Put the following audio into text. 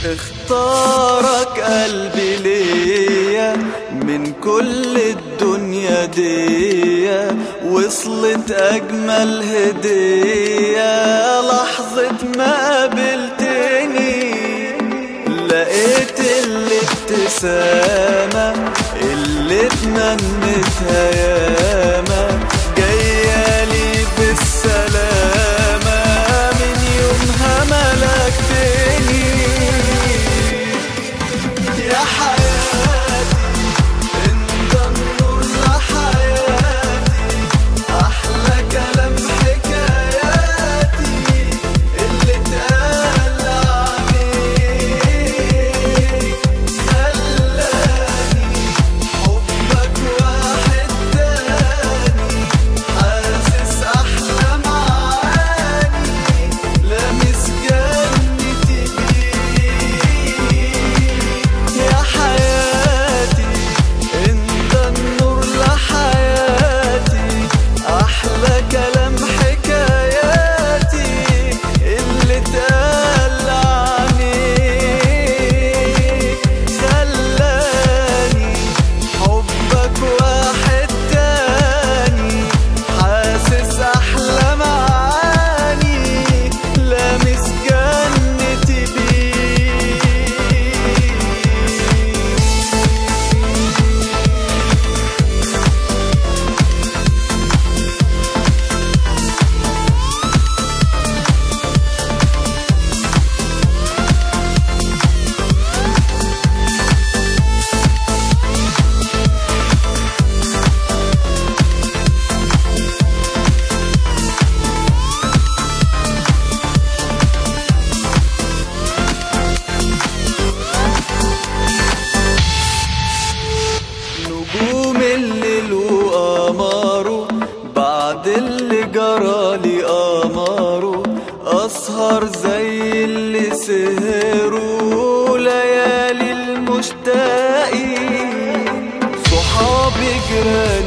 اختارك قلبي ليا من كل الدنيا دي وصلت أجمل هدية لحظة ما قابلتني لقيت الابتسامة اللي اتمنيتها ياما جايالي بالسلامة من يومها ملكتني يا حياتي انت النور لحياتي احلى كلام حكاياتي اللي اتقال عليك خلاني حبك واحد تاني حاسس احلى معاني لامس جنتي بيك يا حياتي انت النور لحياتي احلى كلام حكاياتي اللي اتقال عنيك خلاني حبك واحد تاني حاسس احلى معاني لامس جنتي بيك نجوم الليل وقمره بعد اللي جرالي قمره أسهر زي اللي سهروا ليالي المشتاقين صحابي جيراني